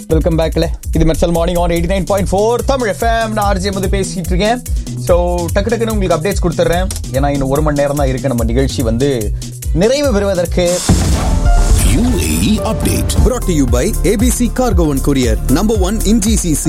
Welcome பேக்ல இது Mersal morning on eighty nine point four Tamil FM நான் ஆர்ஜி வந்து பேசிட்டு இருக்கேன் ஸோ டக்கு டக்குன்னு உங்களுக்கு அப்டேட்ஸ் கொடுத்துட்றேன் ஏன்னா இன்னும் ஒரு மணி நேரம் தான் இருக்கு நம்ம நிகழ்ச்சி வந்து நிறைவு பெறுவதற்கு UAE update. brought to you by ABC Cargo and Courier, number one in GCC.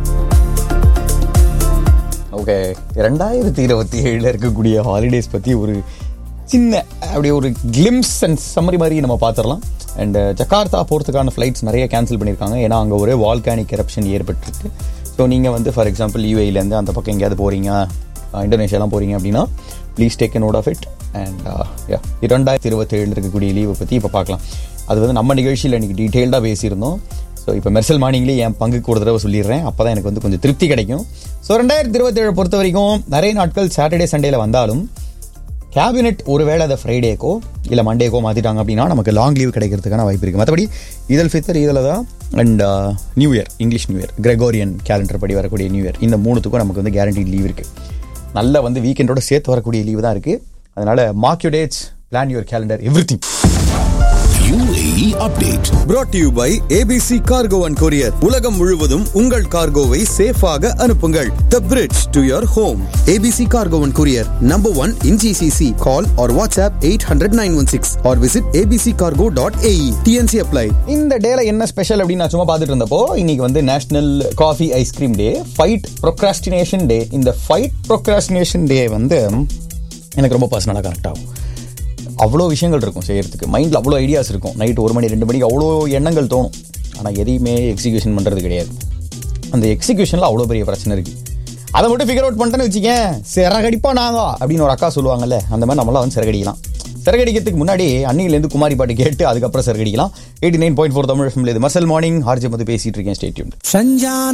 Okay ரெண்டாயிரத்தி இருபத்தி ஏழில் இருக்கக்கூடிய ஹாலிடேஸ் பற்றி ஒரு சின்ன அப்படியே ஒரு கிளிம்ஸ் அண்ட் சம்மரி மாதிரி நம்ம பார்த்துடலாம் அண்ட் ஜகார்த்தா போகிறதுக்கான ஃப்ளைட்ஸ் நிறைய கேன்சல் பண்ணியிருக்காங்க ஏன்னா அங்கே ஒரு வால்கானிக் எரப்ஷன் ஏற்பட்டிருக்கு ஸோ நீங்கள் வந்து ஃபார் எக்ஸாம்பிள் யூஏலேருந்து அந்த பக்கம் எங்கேயாவது போகிறீங்க இந்தோனேஷியாலாம் போகிறீங்க அப்படின்னா please take note of it and yeah இரண்டாயிரத்தி இருபத்தேழில் இருக்கக்கூடிய லீவை பற்றி இப்போ பார்க்கலாம் அது வந்து நம்ம நிகழ்ச்சியில் இன்றைக்கி டீட்டெயில்டாக பேசியிருந்தோம் ஸோ இப்போ மெர்சல் மார்னிங்லேயே என் பங்குக்கு ஒரு தடவை சொல்லிடுறேன் அப்போ தான் எனக்கு வந்து கொஞ்சம் திருப்தி கிடைக்கும் ஸோ ரெண்டாயிரத்தி இருபத்தேழு பொறுத்த வரைக்கும் நிறைய நாட்கள் சாட்டர்டே சண்டேல வந்தாலும் கேபினெட் ஒருவேளை அதை ஃப்ரைடேக்கோ இல்லை மண்டேக்கோ மாற்றிட்டாங்க அப்படின்னா நமக்கு லாங் லீவ் கிடைக்கிறதுக்கான வாய்ப்பு இருக்குது மற்றபடி ஈதல் ஃபித்தர் இதில் தான் and new year English new year Gregorian calendar படி வரக்கூடிய நியூ இயர் இந்த மூணுத்துக்கும் நமக்கு வந்து கேரண்டி லீவ் இருக்குது நல்ல வந்து வீக்கெண்டோட சேர்த்து வரக்கூடிய லீவு தான் இருக்குது அதனால் mark you dates plan your calendar everything UAE update. brought to you by ABC Cargo and Courier. உலகம் முழுவதும் உங்கள் கார்கோவை சேஃபாக அனுப்புங்கள் The bridge to your home. ABC Cargo and Courier, number one in GCC. Call or WhatsApp 800-916 or visit abccargo.ae. TNC apply. இந்த டேல என்ன special அப்படின்னு நான் சும்மா பார்த்துட்டு இருந்தப்போ இன்னைக்கு வந்து national coffee ice cream day fight procrastination day இந்த ஃபைட் ப்ரொக்ராஸ்டினேஷன் டே வந்து எனக்கு ரொம்ப பர்சனலாக கனெக்ட் ஆகும் அவ்வளோ விஷயங்கள் இருக்கும் செய்யறதுக்கு மைண்டில் அவ்வளோ ஐடியாஸ் இருக்கும் நைட் ஒரு மணி ரெண்டு மணிக்கு அவ்வளோ எண்ணங்கள் தோணும் ஆனால் எதையுமே எக்ஸிக்யூஷன் பண்ணுறது கிடையாது அந்த எக்ஸிக்யூஷனில் அவ்வளோ பெரிய பிரச்சனை இருக்குது அதை மட்டும் ஃபிகர் அவுட் பண்ணிட்டேன்னு வச்சுக்கேன் சிறகடிப்பா நாங்க அப்படின்னு ஒரு அக்கா சொல்லுவாங்கல்ல அந்த மாதிரி நம்மளாம் வந்து சிறகடிக்கலாம் சிறகடிக்கிறதுக்கு முன்னாடி அன்னிலேருந்து குமாரி பாட்டு கேட்டு அதுக்கப்புறம் சிறகடிக்கலாம் eighty nine point four Tamil இது மசல் மார்னிங் ஆர்ஜி வந்து பேசிட்டு இருக்கேன் ஸ்டேட்யூன் சஞ்சான